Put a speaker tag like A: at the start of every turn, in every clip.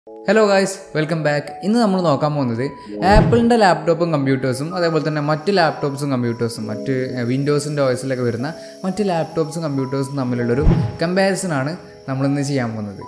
A: hello guys welcome back ഇന്ന് നമ്മൾ നോക്കാൻ പോകുന്നത് ആപ്പിളിൻ്റെ ലാപ്ടോപ്പും കമ്പ്യൂട്ടേഴ്സും അതേപോലെ തന്നെ മറ്റ് ലാപ്ടോപ്സും കമ്പ്യൂട്ടേഴ്സും മറ്റ് വിൻഡോസിൻ്റെ ഓയിസിലൊക്കെ വരുന്ന മറ്റ് ലാപ്ടോപ്സും കമ്പ്യൂട്ടേഴ്സും തമ്മിലുള്ളൊരു കമ്പാരിസൺ ആണ് നമ്മളിന്ന് ചെയ്യാൻ പോകുന്നത്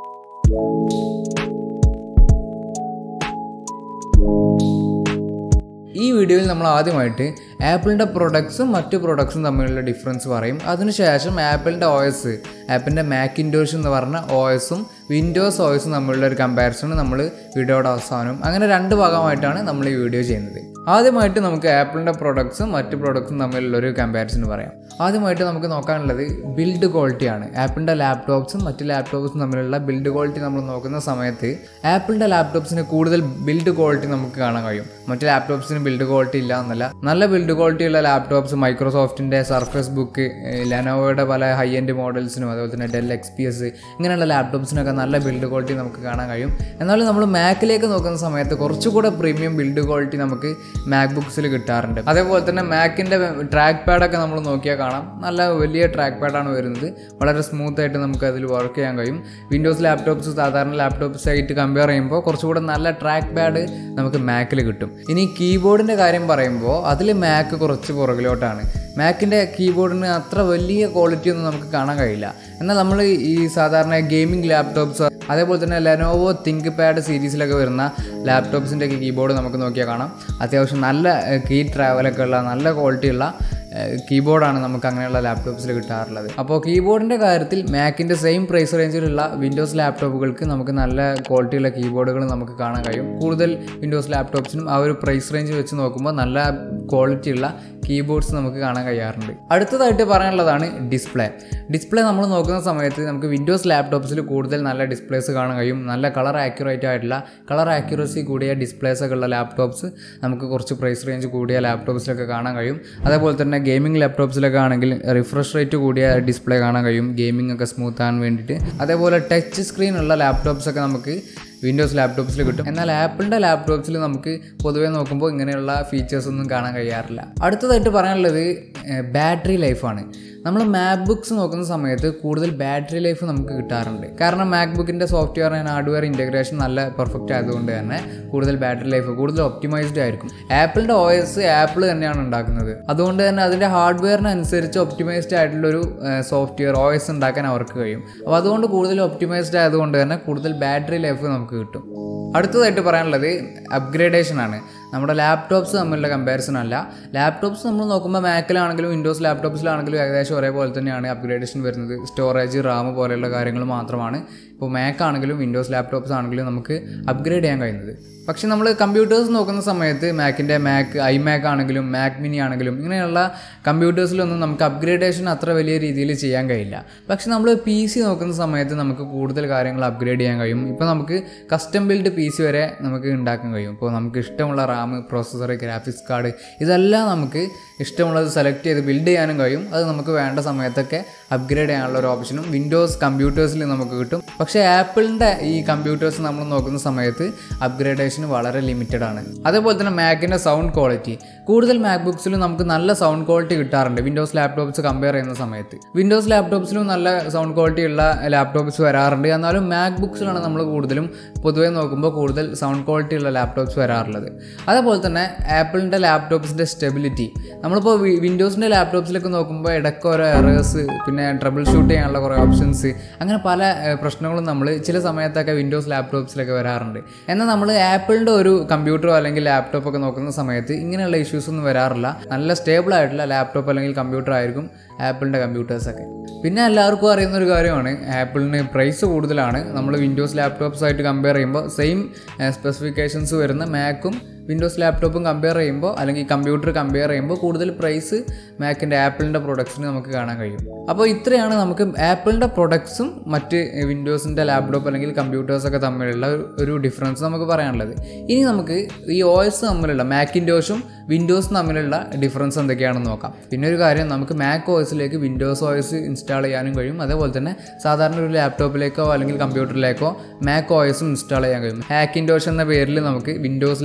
A: ഈ വീഡിയോയിൽ നമ്മൾ ആദ്യമായിട്ട് ആപ്പിളിൻ്റെ പ്രൊഡക്ട്സും മറ്റ് പ്രൊഡക്ട്സും തമ്മിലുള്ള ഡിഫറൻസ് പറയും അതിനുശേഷം ആപ്പിളിൻ്റെ ഓയസ് ആപ്പിളിൻ്റെ മാക്കിൻഡോഷ് എന്ന് പറഞ്ഞ ഓയസും വിൻഡോസ് ഓയസും തമ്മിലുള്ള ഒരു കമ്പാരിസൺ നമ്മൾ വീഡിയോയുടെ അവസാനം അങ്ങനെ രണ്ട് ഭാഗമായിട്ടാണ് നമ്മൾ ഈ വീഡിയോ ചെയ്യുന്നത് ആദ്യമായിട്ട് നമുക്ക് ആപ്പിളിൻ്റെ പ്രൊഡക്ട്സും മറ്റ് പ്രൊഡക്ട്സും തമ്മിലുള്ള ഒരു കമ്പാരിസൺ പറയാം ആദ്യമായിട്ട് നമുക്ക് നോക്കാനുള്ളത് ബിൽഡ് ക്വാളിറ്റിയാണ് ആപ്പിളിൻ്റെ ലാപ്ടോപ്സും മറ്റ് ലാപ്ടോപ്സും തമ്മിലുള്ള ബിൽഡ് ക്വാളിറ്റി നമ്മൾ നോക്കുന്ന സമയത്ത് ആപ്പിളിൻ്റെ ലാപ്ടോപ്സിന് കൂടുതൽ ബിൽഡ് ക്വാളിറ്റി നമുക്ക് കാണാൻ കഴിയും മറ്റ് ലാപ്ടോപ്സിന് ബിൽഡ് ക്വാളിറ്റി ഇല്ല എന്നല്ല നല്ല ബിൽഡ് ക്വാളിറ്റി ഉള്ള ലാപ്ടോപ്സ് മൈക്രോസോഫ്റ്റിൻ്റെ സർഫസ് ബുക്ക് ലെനോവയുടെ പല ഹൈ എൻഡ് മോഡൽസിനും അതുപോലെ തന്നെ ഡെൽ എക്സ് പി എസ് ഇങ്ങനെയുള്ള ലാപ്ടോപ്സിനൊക്കെ നല്ല ബിൽഡ് ക്വാളിറ്റി നമുക്ക് കാണാൻ കഴിയും എന്നാലും നമ്മൾ മാക്കിലേക്ക് നോക്കുന്ന സമയത്ത് കുറച്ചുകൂടെ പ്രീമിയം ബിൽഡ് ക്വാളിറ്റി നമുക്ക് മാക് ബുക്സിൽ കിട്ടാറുണ്ട് അതേപോലെ തന്നെ മാക്കിൻ്റെ ട്രാക്ക് പാഡൊക്കെ നമ്മൾ നോക്കിയാൽ കാണാം നല്ല വലിയ ട്രാക്ക് പാഡാണ് വരുന്നത് വളരെ സ്മൂത്ത് ആയിട്ട് നമുക്ക് അതിൽ വർക്ക് ചെയ്യാൻ കഴിയും വിൻഡോസ് ലാപ്ടോപ്സ് സാധാരണ ലാപ്ടോപ്സ് ആയിട്ട് കമ്പയർ ചെയ്യുമ്പോൾ കുറച്ചുകൂടെ നല്ല ട്രാക്ക് പാഡ് നമുക്ക് മാക്കിൽ കിട്ടും ഇനി കീബോർഡിൻ്റെ കാര്യം പറയുമ്പോൾ അതിൽ മാക്ക് കുറച്ച് പുറകിലോട്ടാണ് മാക്കിൻ്റെ കീബോർഡിന് അത്ര വലിയ ക്വാളിറ്റി ഒന്നും നമുക്ക് കാണാൻ കഴിയില്ല എന്നാൽ നമ്മൾ ഈ സാധാരണ ഗെയിമിംഗ് ലാപ്ടോപ്സ് അതേപോലെ തന്നെ ലെനോവോ തിങ്ക് പാഡ് സീരീസിലൊക്കെ വരുന്ന ലാപ്ടോപ്സിൻ്റെ കീബോർഡ് നമുക്ക് നോക്കിയാൽ കാണാം അത്യാവശ്യം നല്ല കീ ട്രാവലൊക്കെ ഉള്ള നല്ല ക്വാളിറ്റിയുള്ള കീബോർഡാണ് നമുക്ക് അങ്ങനെയുള്ള ലാപ്ടോപ്സിൽ കിട്ടാറുള്ളത് അപ്പോൾ കീബോർഡിൻ്റെ കാര്യത്തിൽ മാക്കിൻ്റെ സെയിം പ്രൈസ് റേഞ്ചിലുള്ള വിൻഡോസ് ലാപ്ടോപ്പുകൾക്ക് നമുക്ക് നല്ല ക്വാളിറ്റിയുള്ള കീബോർഡുകൾ നമുക്ക് കാണാൻ കഴിയും കൂടുതൽ വിൻഡോസ് ലാപ്ടോപ്സിനും ആ ഒരു പ്രൈസ് റേഞ്ച് വെച്ച് നോക്കുമ്പോൾ നല്ല ക്വാളിറ്റിയുള്ള കീബോർഡ്സ് നമുക്ക് കാണാൻ കഴിയാറുണ്ട് അടുത്തതായിട്ട് പറയാനുള്ളതാണ് ഡിസ്പ്ലേ ഡിസ്പ്ലേ നമ്മൾ നോക്കുന്ന സമയത്ത് നമുക്ക് വിൻഡോസ് ലാപ്ടോപ്സിൽ കൂടുതൽ നല്ല ഡിസ്പ്ലേസ് കാണാൻ കഴിയും നല്ല കളർ ആക്യുറേറ്റ് ആയിട്ടുള്ള കളർ ആക്യുറസി കൂടിയ ഡിസ്പ്ലേസ് ഒക്കെ ഉള്ള ലാപ്ടോപ്സ് നമുക്ക് കുറച്ച് പ്രൈസ് റേഞ്ച് കൂടിയ ലാപ്ടോപ്സിലൊക്കെ കാണാൻ കഴിയും അതേപോലെ തന്നെ ഗെയിമിംഗ് ലാപ്ടോപ്സിലൊക്കെ ആണെങ്കിൽ റിഫ്രഷ് റേറ്റ് കൂടിയ ഡിസ്പ്ലേ കാണാൻ കഴിയും ഗെയിമിംഗ് ഒക്കെ സ്മൂത്ത് ആകാൻ വേണ്ടിയിട്ട് അതേപോലെ ടച്ച് സ്ക്രീൻ ഉള്ള ലാപ്ടോപ്സ് ഒക്കെ നമുക്ക് വിൻഡോസ് ലാപ്ടോപ്സിൽ കിട്ടും എന്നാൽ ആപ്പിളിൻ്റെ ലാപ്ടോപ്സിൽ നമുക്ക് പൊതുവേ നോക്കുമ്പോൾ ഇങ്ങനെയുള്ള ഫീച്ചേഴ്സ് ഒന്നും കാണാൻ കഴിയാറില്ല അടുത്തതായിട്ട് പറയാനുള്ളത് ബാറ്ററി ലൈഫാണ് നമ്മൾ മാക് ബുക്സ് നോക്കുന്ന സമയത്ത് കൂടുതൽ ബാറ്ററി ലൈഫ് നമുക്ക് കിട്ടാറുണ്ട് കാരണം മാക് ബുക്കിൻ്റെ സോഫ്റ്റ്വെയർ ആൻഡ് ഹാർഡ്വെയർ ഇൻറ്റഗ്രേഷൻ നല്ല പെർഫെക്റ്റ് ആയതുകൊണ്ട് തന്നെ കൂടുതൽ ബാറ്ററി ലൈഫ് കൂടുതൽ ഒപ്റ്റിമൈസ്ഡ് ആയിരിക്കും ആപ്പിളിൻ്റെ ഒ എസ് ആപ്പിൾ തന്നെയാണ് ഉണ്ടാക്കുന്നത് അതുകൊണ്ട് തന്നെ അതിൻ്റെ ഹാർഡ്വെയറിനനുസരിച്ച് ഒപ്റ്റിമൈസ്ഡ് ആയിട്ടുള്ളൊരു സോഫ്റ്റ്വെയർ ഒ എസ് ഉണ്ടാക്കാൻ അവർക്ക് കഴിയും അപ്പോൾ അതുകൊണ്ട് കൂടുതൽ ഒപ്റ്റിമൈസ്ഡ് ആയതുകൊണ്ട് തന്നെ കൂടുതൽ ബാറ്ററി ലൈഫ് നമുക്ക് കിട്ടും അടുത്തതായിട്ട് പറയാനുള്ളത് അപ്ഗ്രേഡേഷൻ ആണ് നമ്മുടെ ലാപ്ടോപ്സ് തമ്മിലുള്ള കമ്പാരിസൺ അല്ല ലാപ്ടോപ്സ് നമ്മൾ നോക്കുമ്പോൾ മാക്കിലാണെങ്കിലും വിൻഡോസ് ലാപ്ടോപ്സിലാണെങ്കിലും ഏകദേശം ഒരേപോലെ തന്നെയാണ് അപ്ഗ്രേഡേഷൻ വരുന്നത് സ്റ്റോറേജ് റാം പോലെയുള്ള കാര്യങ്ങൾ മാത്രമാണ് ഇപ്പോൾ മാക്ക് ആണെങ്കിലും വിൻഡോസ് ലാപ്ടോപ്സ് ആണെങ്കിലും നമുക്ക് അപ്ഗ്രേഡ് ചെയ്യാൻ കഴിയുന്നത് പക്ഷേ നമ്മൾ കമ്പ്യൂട്ടേഴ്സ് നോക്കുന്ന സമയത്ത് മാക്കിൻ്റെ മാക്ക് ഐ മാക്ക് ആണെങ്കിലും മാക് മിനി ആണെങ്കിലും ഇങ്ങനെയുള്ള കമ്പ്യൂട്ടേഴ്സിലൊന്നും നമുക്ക് അപ്ഗ്രേഡേഷൻ അത്ര വലിയ രീതിയിൽ ചെയ്യാൻ കഴിയില്ല പക്ഷെ നമ്മൾ പി സി നോക്കുന്ന സമയത്ത് നമുക്ക് കൂടുതൽ കാര്യങ്ങൾ അപ്ഗ്രേഡ് ചെയ്യാൻ കഴിയും ഇപ്പോൾ നമുക്ക് കസ്റ്റം ബിൽഡ് പി സി വരെ നമുക്ക് ഉണ്ടാക്കാൻ കഴിയും ഇപ്പോൾ നമുക്ക് ഇഷ്ടമുള്ള റാം പ്രോസസ്സർ ഗ്രാഫിക്സ് കാർഡ് ഇതെല്ലാം നമുക്ക് ഇഷ്ടമുള്ളത് സെലക്ട് ചെയ്ത് ബിൽഡ് ചെയ്യാനും കഴിയും അത് നമുക്ക് വേണ്ട സമയത്തൊക്കെ അപ്ഗ്രേഡ് ചെയ്യാനുള്ള ഒരു ഓപ്ഷനും വിൻഡോസ് കമ്പ്യൂട്ടേഴ്സിൽ നമുക്ക് കിട്ടും പക്ഷേ ആപ്പിളിൻ്റെ ഈ കമ്പ്യൂട്ടേഴ്സ് നമ്മൾ നോക്കുന്ന സമയത്ത് അപ്ഗ്രേഡേഷൻ വളരെ ലിമിറ്റഡ് ആണ് അതേപോലെ തന്നെ മാക്കിൻ്റെ സൗണ്ട് ക്വാളിറ്റി കൂടുതൽ മാക് ബുക്സിലും നമുക്ക് നല്ല സൗണ്ട് ക്വാളിറ്റി കിട്ടാറുണ്ട് വിൻഡോസ് ലാപ്ടോപ്സ് കമ്പയർ ചെയ്യുന്ന സമയത്ത് വിൻഡോസ് ലാപ്ടോപ്സിലും നല്ല സൗണ്ട് ക്വാളിറ്റി ഉള്ള ലാപ്ടോപ്സ് വരാറുണ്ട് എന്നാലും മാക് ബുക്സിലാണ് നമ്മൾ കൂടുതലും പൊതുവെ നോക്കുമ്പോൾ കൂടുതൽ സൗണ്ട് ക്വാളിറ്റി ഉള്ള ലാപ്ടോപ്സ് വരാറുള്ളത് അതേപോലെ തന്നെ ആപ്പിളിൻ്റെ ലാപ്ടോപ്സിൻ്റെ സ്റ്റെബിലിറ്റി നമ്മളിപ്പോൾ വിൻഡോസിൻ്റെ ലാപ്ടോപ്സിലൊക്കെ നോക്കുമ്പോൾ ഇടയ്ക്ക് ഓരോ എറേഴ്സ് പിന്നെ ട്രബിൾ ഷൂട്ട് ചെയ്യാനുള്ള കുറേ ഓപ്ഷൻസ് അങ്ങനെ പല പ്രശ്നങ്ങളും നമ്മൾ ചില സമയത്തൊക്കെ വിൻഡോസ് ലാപ്ടോപ്സിലൊക്കെ വരാറുണ്ട് എന്നാൽ നമ്മൾ ആപ്പിളിൻ്റെ ഒരു കമ്പ്യൂട്ടറോ അല്ലെങ്കിൽ ലാപ്ടോപ്പ് ഒക്കെ നോക്കുന്ന സമയത്ത് ഇങ്ങനെയുള്ള ഇഷ്യൂസ് ഒന്നും വരാറില്ല നല്ല സ്റ്റേബിൾ ആയിട്ടുള്ള ലാപ്ടോപ്പ് അല്ലെങ്കിൽ കമ്പ്യൂട്ടർ ആയിരിക്കും ആപ്പിളിൻ്റെ കമ്പ്യൂട്ടേഴ്സൊക്കെ പിന്നെ എല്ലാവർക്കും അറിയുന്ന ഒരു കാര്യമാണ് ആപ്പിളിന് പ്രൈസ് കൂടുതലാണ് നമ്മൾ വിൻഡോസ് ലാപ്ടോപ്സ് ആയിട്ട് കമ്പയർ ചെയ്യുമ്പോൾ സെയിം സ്പെസിഫിക്കേഷൻസ് വരുന്ന മാക്കും വിൻഡോസ് ലാപ്ടോപ്പും കമ്പയർ ചെയ്യുമ്പോൾ അല്ലെങ്കിൽ കമ്പ്യൂട്ടർ കമ്പയർ ചെയ്യുമ്പോൾ കൂടുതൽ പ്രൈസ് മാക്കിൻ്റെ ആപ്പിളിൻ്റെ പ്രൊഡക്ട്സിന് നമുക്ക് കാണാൻ കഴിയും അപ്പോൾ ഇത്രയാണ് നമുക്ക് ആപ്പിളിൻ്റെ പ്രൊഡക്ട്സും മറ്റ് വിൻഡോസിൻ്റെ ലാപ്ടോപ്പ് അല്ലെങ്കിൽ കമ്പ്യൂട്ടേഴ്സൊക്കെ തമ്മിലുള്ള ഒരു ഡിഫറൻസ് നമുക്ക് പറയാനുള്ളത് ഇനി നമുക്ക് ഈ ഒ എസ് തമ്മിലുള്ള മാക്കിൻഡോഷും വിൻഡോസും തമ്മിലുള്ള ഡിഫറൻസ് എന്തൊക്കെയാണെന്ന് നോക്കാം പിന്നെ ഒരു കാര്യം നമുക്ക് മാക് ഒ എസിലേക്ക് വിൻഡോസ് ഒ എസ് ഇൻസ്റ്റാൾ ചെയ്യാനും കഴിയും അതേപോലെ തന്നെ സാധാരണ ഒരു ലാപ്ടോപ്പിലേക്കോ അല്ലെങ്കിൽ കമ്പ്യൂട്ടറിലേക്കോ മാക് ഒ എസും ഇൻസ്റ്റാൾ ചെയ്യാൻ കഴിയും ഹാക്കിൻഡോഷ് എന്ന പേരിൽ നമുക്ക് വിൻഡോസ് ലാപ്ടോപ്സിൽ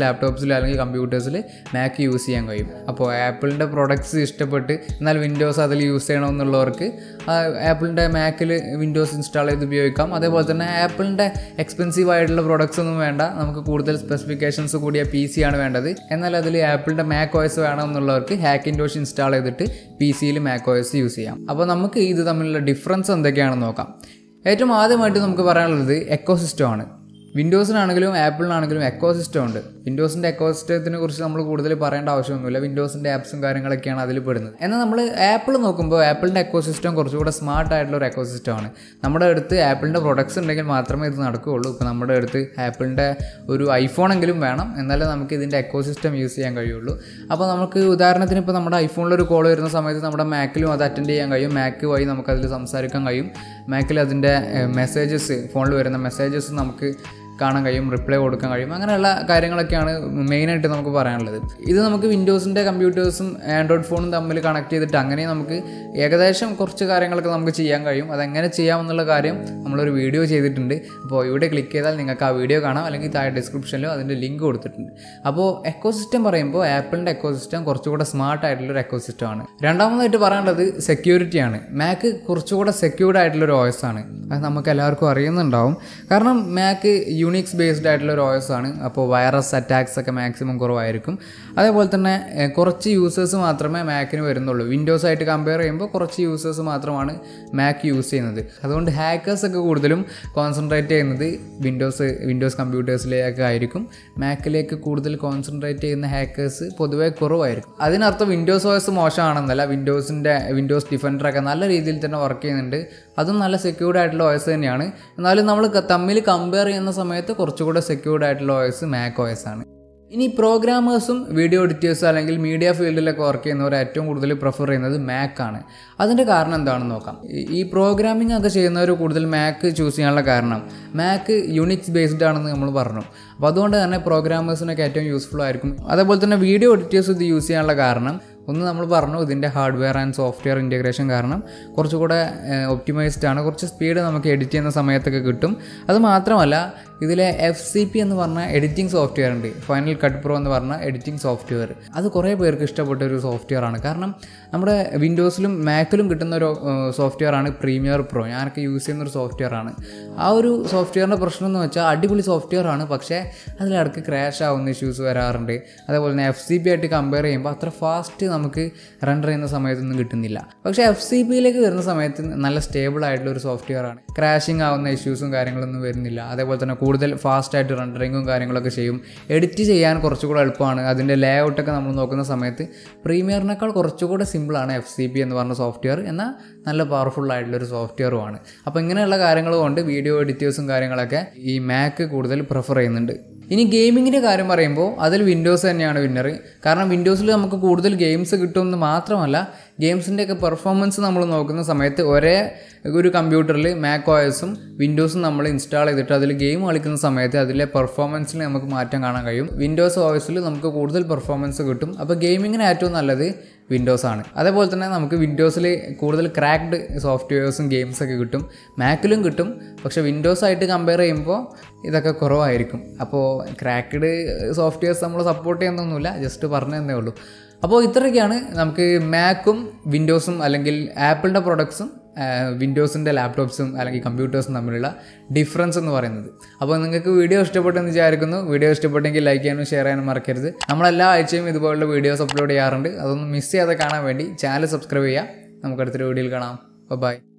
A: വിൻഡോസിൽ അല്ലെങ്കിൽ കമ്പ്യൂട്ടേഴ്സിൽ മാക്ക് യൂസ് ചെയ്യാൻ കഴിയും അപ്പോൾ ആപ്പിളിൻ്റെ പ്രൊഡക്ട്സ് ഇഷ്ടപ്പെട്ട് എന്നാൽ വിൻഡോസ് അതിൽ യൂസ് ചെയ്യണമെന്നുള്ളവർക്ക് ആപ്പിളിൻ്റെ മാക്കിൽ വിൻഡോസ് ഇൻസ്റ്റാൾ ചെയ്ത് ഉപയോഗിക്കാം അതേപോലെ തന്നെ ആപ്പിളിൻ്റെ എക്സ്പെൻസീവ് ആയിട്ടുള്ള പ്രൊഡക്ട്സ് ഒന്നും വേണ്ട നമുക്ക് കൂടുതൽ സ്പെസിഫിക്കേഷൻസ് കൂടിയ പി സി ആണ് വേണ്ടത് എന്നാൽ അതിൽ ആപ്പിളിൻ്റെ മാക് ഓയസ് വേണമെന്നുള്ളവർക്ക് ഹാക്കിൻഡോഷ് ഇൻസ്റ്റാൾ ചെയ്തിട്ട് പി സിയിൽ മാക് ഓയസ് യൂസ് ചെയ്യാം അപ്പോൾ നമുക്ക് ഇത് തമ്മിലുള്ള ഡിഫറൻസ് എന്തൊക്കെയാണെന്ന് നോക്കാം ഏറ്റവും ആദ്യമായിട്ട് നമുക്ക് പറയാനുള്ളത് എക്കോസിസ്റ്റം ആണ് വിൻഡോസിനാണെങ്കിലും ആപ്പിളിനാണെങ്കിലും എക്കോ സിസ്റ്റം ഉണ്ട് വിൻഡോസിൻ്റെ എക്കോ സിസ്റ്റത്തിനെ കുറിച്ച് നമ്മൾ കൂടുതൽ പറയേണ്ട ആവശ്യമൊന്നുമില്ല വിൻഡോസിൻ്റെ ആപ്സും കാര്യങ്ങളൊക്കെയാണ് അതിൽ പെടുന്നത് എന്നാൽ നമ്മൾ ആപ്പിൾ നോക്കുമ്പോൾ ആപ്പിളിൻ്റെ എക്കോ സിസ്റ്റം കുറച്ചുകൂടെ സ്മാർട്ട് ആയിട്ടുള്ള ഒരു എക്കോ സിസ്റ്റമാണ് നമ്മുടെ അടുത്ത് ആപ്പിളിൻ്റെ പ്രൊഡക്ട്സ് ഉണ്ടെങ്കിൽ മാത്രമേ ഇത് നടക്കുകയുള്ളൂ ഇപ്പോൾ നമ്മുടെ അടുത്ത് ആപ്പിളിൻ്റെ ഒരു ഐഫോൺ എങ്കിലും വേണം എന്നാലേ നമുക്ക് ഇതിൻ്റെ എക്കോ സിസ്റ്റം യൂസ് ചെയ്യാൻ കഴിയുള്ളൂ അപ്പോൾ നമുക്ക് ഉദാഹരണത്തിന് ഇപ്പോൾ നമ്മുടെ ഐഫോണിൽ ഒരു കോൾ വരുന്ന സമയത്ത് നമ്മുടെ മാക്കിലും അത് അറ്റൻഡ് ചെയ്യാൻ കഴിയും മാക്ക് വഴി നമുക്കതിൽ സംസാരിക്കാൻ കഴിയും മാക്കിൽ അതിൻ്റെ മെസ്സേജസ് ഫോണിൽ വരുന്ന മെസ്സേജസ് നമുക്ക് കാണാൻ കഴിയും റിപ്ലൈ കൊടുക്കാൻ കഴിയും അങ്ങനെയുള്ള കാര്യങ്ങളൊക്കെയാണ് മെയിനായിട്ട് നമുക്ക് പറയാനുള്ളത് ഇത് നമുക്ക് വിൻഡോസിൻ്റെ കമ്പ്യൂട്ടേഴ്സും ആൻഡ്രോയിഡ് ഫോണും തമ്മിൽ കണക്ട് ചെയ്തിട്ട് അങ്ങനെ നമുക്ക് ഏകദേശം കുറച്ച് കാര്യങ്ങളൊക്കെ നമുക്ക് ചെയ്യാൻ കഴിയും അതെങ്ങനെ ചെയ്യാമെന്നുള്ള കാര്യം നമ്മളൊരു വീഡിയോ ചെയ്തിട്ടുണ്ട് അപ്പോൾ ഇവിടെ ക്ലിക്ക് ചെയ്താൽ നിങ്ങൾക്ക് ആ വീഡിയോ കാണാം അല്ലെങ്കിൽ താഴെ ഡിസ്ക്രിപ്ഷനിലും അതിൻ്റെ ലിങ്ക് കൊടുത്തിട്ടുണ്ട് അപ്പോൾ എക്കോ സിസ്റ്റം പറയുമ്പോൾ ആപ്പിളിൻ്റെ എക്കോ സിസ്റ്റം കുറച്ചുകൂടെ സ്മാർട്ട് ആയിട്ടുള്ളൊരു എക്കോ സിസ്റ്റം ആണ് രണ്ടാമതായിട്ട് പറയാനുള്ളത് സെക്യൂരിറ്റി ആണ് മാക്ക് കുറച്ചുകൂടെ സെക്യൂർഡ് ആയിട്ടുള്ളൊരു OS ആണ് അത് നമുക്ക് എല്ലാവർക്കും അറിയുന്നുണ്ടാവും കാരണം മാക്ക് യൂണിക്സ് ബേസ്ഡ് ആയിട്ടുള്ള ഒരു OS ആണ് അപ്പോൾ വൈറസ് അറ്റാക്സ് ഒക്കെ മാക്സിമം കുറവായിരിക്കും അതേപോലെ തന്നെ ഏഹ്, കുറച്ച് യൂസേഴ്സ് മാത്രമേ മാക്കിന് വരുന്നുള്ളൂ വിൻഡോസ് ആയിട്ട് കമ്പയർ ചെയ്യുമ്പോൾ കുറച്ച് യൂസേഴ്സ് മാത്രമാണ് മാക്ക് യൂസ് ചെയ്യുന്നത് അതുകൊണ്ട് ഹാക്കേഴ്സ് ഒക്കെ കൂടുതലും കോൺസെൻട്രേറ്റ് ചെയ്യുന്നത് വിൻഡോസ് വിൻഡോസ് കമ്പ്യൂട്ടേഴ്സിലേക്ക് ആയിരിക്കും മാക്കിലേക്ക് കൂടുതൽ കോൺസെൻട്രേറ്റ് ചെയ്യുന്ന ഹാക്കേഴ്സ് പൊതുവേ കുറവായിരിക്കും അതിനർത്ഥം വിൻഡോസ് OS മോശമാണെന്നല്ല വിൻഡോസിൻ്റെ വിൻഡോസ് ഡിഫൻഡറൊക്കെ നല്ല രീതിയിൽ തന്നെ വർക്ക് ചെയ്യുന്നുണ്ട് അതും നല്ല സെക്യൂർഡ് ആയിട്ടുള്ള OS തന്നെയാണ് എന്നാലും നമ്മൾ ക- തമ്മിൽ കമ്പയർ ചെയ്യുന്ന സമയത്ത് കുറച്ചുകൂടെ സെക്യൂർഡ് ആയിട്ടുള്ള OS മാക് OS ആണ് ഇനി പ്രോഗ്രാമേഴ്സും വീഡിയോ എഡിറ്റേഴ്സും അല്ലെങ്കിൽ മീഡിയ ഫീൽഡിലൊക്കെ വർക്ക് ചെയ്യുന്നവർ ഏറ്റവും കൂടുതൽ പ്രിഫർ ചെയ്യുന്നത് മാക് ആണ് അതിൻ്റെ കാരണം എന്താണെന്ന് നോക്കാം ഈ- ഈ പ്രോഗ്രാമിംഗ് ഒക്കെ ചെയ്യുന്നവർ കൂടുതൽ മാക്ക് ചൂസ് ചെയ്യാനുള്ള കാരണം മാക്ക് യൂണിക്സ് ബേസ്ഡ് ആണെന്ന് നമ്മൾ പറഞ്ഞു അപ്പോൾ അതുകൊണ്ട് തന്നെ പ്രോഗ്രാമേഴ്സിനൊക്കെ ഏറ്റവും യൂസ്ഫുൾ ആയിരിക്കും അതേപോലെ തന്നെ വീഡിയോ എഡിറ്റേഴ്സ് ഇത് യൂസ് ചെയ്യാനുള്ള കാരണം ഒന്ന് നമ്മൾ പറഞ്ഞു ഇതിൻ്റെ ഹാർഡ്വെയർ ആൻഡ് സോഫ്റ്റ്വെയർ ഇൻറ്റഗ്രേഷൻ കാരണം കുറച്ചുകൂടെ ഒപ്റ്റിമൈസ്ഡ് ആണ് കുറച്ച് സ്പീഡ് നമുക്ക് എഡിറ്റ് ചെയ്യുന്ന സമയത്തൊക്കെ കിട്ടും അത് മാത്രമല്ല ഇതിലെ എഫ് സി പി എന്ന് പറഞ്ഞ എഡിറ്റിംഗ് സോഫ്റ്റ്വെയർ ഉണ്ട് ഫൈനൽ കട്ട് പ്രോ എന്ന് പറഞ്ഞ എഡിറ്റിംഗ് സോഫ്റ്റ്വെയർ അത് കുറേ പേർക്ക് ഇഷ്ടപ്പെട്ട ഒരു സോഫ്റ്റ്വെയർ ആണ് കാരണം നമ്മുടെ വിൻഡോസിലും മാക്കിലും കിട്ടുന്ന ഒരു സോഫ്റ്റ്വെയർ ആണ് പ്രീമിയർ പ്രോ ഞാനൊക്കെ യൂസ് ചെയ്യുന്ന ഒരു സോഫ്റ്റ്വെയർ ആണ് ആ ഒരു സോഫ്റ്റ്വെയറിൻ്റെ പ്രശ്നം എന്ന് വെച്ചാൽ അടിപൊളി സോഫ്റ്റ്വെയർ ആണ് പക്ഷേ അതിലിടക്ക് ക്രാഷ് ആവുന്ന ഇഷ്യൂസ് വരാറുണ്ട് അതേപോലെ തന്നെ എഫ് സി പി ആയിട്ട് കമ്പയർ ചെയ്യുമ്പോൾ അത്ര ഫാസ്റ്റ് നമുക്ക് റെൻഡർ ചെയ്യുന്ന സമയത്തൊന്നും കിട്ടുന്നില്ല പക്ഷേ എഫ് സി പിയിലേക്ക് വരുന്ന സമയത്ത് നല്ല സ്റ്റേബിൾ ആയിട്ടുള്ള ഒരു സോഫ്റ്റ്വെയർ ആണ് ക്രാഷിംഗ് ആവുന്ന ഇഷ്യൂസും കാര്യങ്ങളൊന്നും വരുന്നില്ല അതേപോലെ തന്നെ കൂടുതൽ ഫാസ്റ്റ് ആയിട്ട് റെൻഡറിങ്ങും കാര്യങ്ങളൊക്കെ ചെയ്യും എഡിറ്റ് ചെയ്യാൻ കുറച്ചുകൂടെ എളുപ്പമാണ് അതിൻ്റെ ലേ ഔട്ടൊക്കെ നമ്മൾ നോക്കുന്ന സമയത്ത് പ്രീമിയറിനേക്കാൾ കുറച്ചുകൂടെ സിമ്പിളാണ് എഫ് സി പി എന്ന് പറഞ്ഞ സോഫ്റ്റ്വെയർ എന്നാൽ നല്ല പവർഫുൾ ആയിട്ടുള്ള ഒരു സോഫ്റ്റ്വെയറുമാണ് അപ്പോൾ ഇങ്ങനെയുള്ള കാര്യങ്ങൾ കൊണ്ട് വീഡിയോ എഡിറ്റേഴ്സും കാര്യങ്ങളൊക്കെ ഈ മാക്ക് കൂടുതൽ പ്രിഫർ ചെയ്യുന്നുണ്ട് ഇനി ഗെയിമിങ്ങിൻ്റെ കാര്യം പറയുമ്പോൾ അതിൽ വിൻഡോസ് തന്നെയാണ് വിന്നർ കാരണം വിൻഡോസിൽ നമുക്ക് കൂടുതൽ ഗെയിംസ് കിട്ടുമെന്ന് മാത്രമല്ല ഗെയിംസിൻ്റെയൊക്കെ പെർഫോമൻസ് നമ്മൾ നോക്കുന്ന സമയത്ത് ഒരേ ഒരു കമ്പ്യൂട്ടറിൽ മാക് ഓയസും വിൻഡോസും നമ്മൾ ഇൻസ്റ്റാൾ ചെയ്തിട്ട് അതിൽ ഗെയിം കളിക്കുന്ന സമയത്ത് അതിലെ പെർഫോമൻസിൽ നമുക്ക് മാറ്റം കാണാൻ കഴിയും വിൻഡോസ് ഓയസിൽ നമുക്ക് കൂടുതൽ പെർഫോമൻസ് കിട്ടും അപ്പോൾ ഗെയിമിങ്ങിന് ഏറ്റവും നല്ലത് വിൻഡോസ് ആണ് അതേപോലെ തന്നെ നമുക്ക് വിൻഡോസിൽ കൂടുതൽ ക്രാക്ഡ് സോഫ്റ്റ്വെയർസും ഗെയിംസൊക്കെ കിട്ടും മാക്കിലും കിട്ടും പക്ഷേ വിൻഡോസ് ആയിട്ട് കമ്പയർ ചെയ്യുമ്പോൾ ഇതൊക്കെ കുറവായിരിക്കും അപ്പോൾ ക്രാക്ഡ് സോഫ്റ്റ്വെയർസ് നമ്മൾ സപ്പോർട്ട് ചെയ്യുന്നൊന്നുമില്ല ജസ്റ്റ് പറഞ്ഞു തന്നേ ഉള്ളൂ അപ്പോൾ ഇത്രയൊക്കെയാണ് നമുക്ക് മാക്കും വിൻഡോസും അല്ലെങ്കിൽ ആപ്പിളിൻ്റെ പ്രൊഡക്ട്സും വിൻഡോസിൻ്റെ ലാപ്ടോപ്സും അല്ലെങ്കിൽ കമ്പ്യൂട്ടേഴ്സും തമ്മിലുള്ള ഡിഫറൻസ് എന്ന് പറയുന്നത് അപ്പോൾ നിങ്ങൾക്ക് വീഡിയോ ഇഷ്ടപ്പെട്ടെന്ന് വിചാരിക്കുന്നു വീഡിയോ ഇഷ്ടപ്പെട്ടെങ്കിൽ ലൈക്ക് ചെയ്യാനും ഷെയർ ചെയ്യാനും മറക്കരുത് നമ്മളെല്ലാ ആഴ്ചയും ഇതുപോലുള്ള വീഡിയോസ് അപ്ലോഡ് ചെയ്യാറുണ്ട് അതൊന്നും മിസ് ചെയ്യാതെ കാണാൻ വേണ്ടി ചാനൽ സബ്സ്ക്രൈബ് ചെയ്യുക നമുക്ക് അടുത്തൊരു വീഡിയോയിൽ കാണാം ബൈ